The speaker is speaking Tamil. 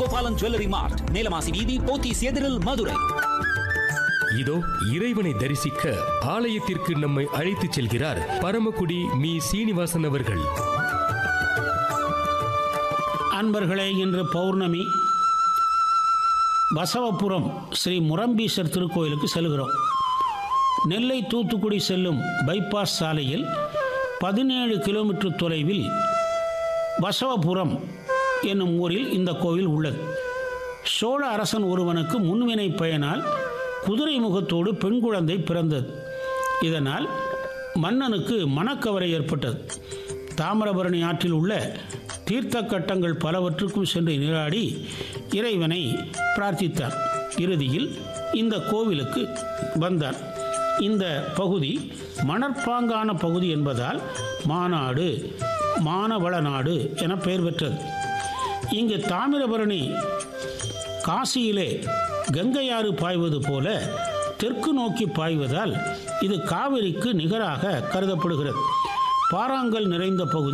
கோபாலன் ஜுவல்லரி மார்ட் நீலமாசி வீதி போத்தீஸ் எதிரில் மதுரை இதோ இறைவனை தரிசிக்க ஆலயத்திற்கு நம்மை அழைத்துச் செல்கிறார் பரமக்குடி மீ சீனிவாசன் அவர்கள் அன்பர்களே இன்று பௌர்ணமி பசவபுரம் ஸ்ரீ முரம்பீசர் திருக்கோயிலுக்கு செல்கிறோம் நெல்லை தூத்துக்குடி செல்லும் பைபாஸ் சாலையில் பதினேழு கிலோமீட்டர் தொலைவில் பசவபுரம் என்னும் ஊரில் இந்த கோவில் உள்ளது சோழ அரசன் ஒருவனுக்கு முன்வினை பயனால் குதிரை முகத்தோடு பெண் குழந்தை பிறந்தது இதனால் மன்னனுக்கு மனக்கவலை ஏற்பட்டது தாமிரபரணி ஆற்றில் உள்ள தீர்த்த கட்டங்கள் பலவற்றுக்கும் சென்று நீராடி இறைவனை பிரார்த்தித்தார் இறுதியில் இந்த கோவிலுக்கு வந்தார் இந்த பகுதி மணற்பாங்கான பகுதி என்பதால் மாநாடு மானவள நாடு என பெயர் பெற்றது இங்கு தாமிரபரணி காசியிலே கங்கையாறு பாய்வது போல தெற்கு நோக்கி பாய்வதால் இது காவிரிக்கு நிகராக கருதப்படுகிறது பாறாங்கல் நிறைந்த பகுதி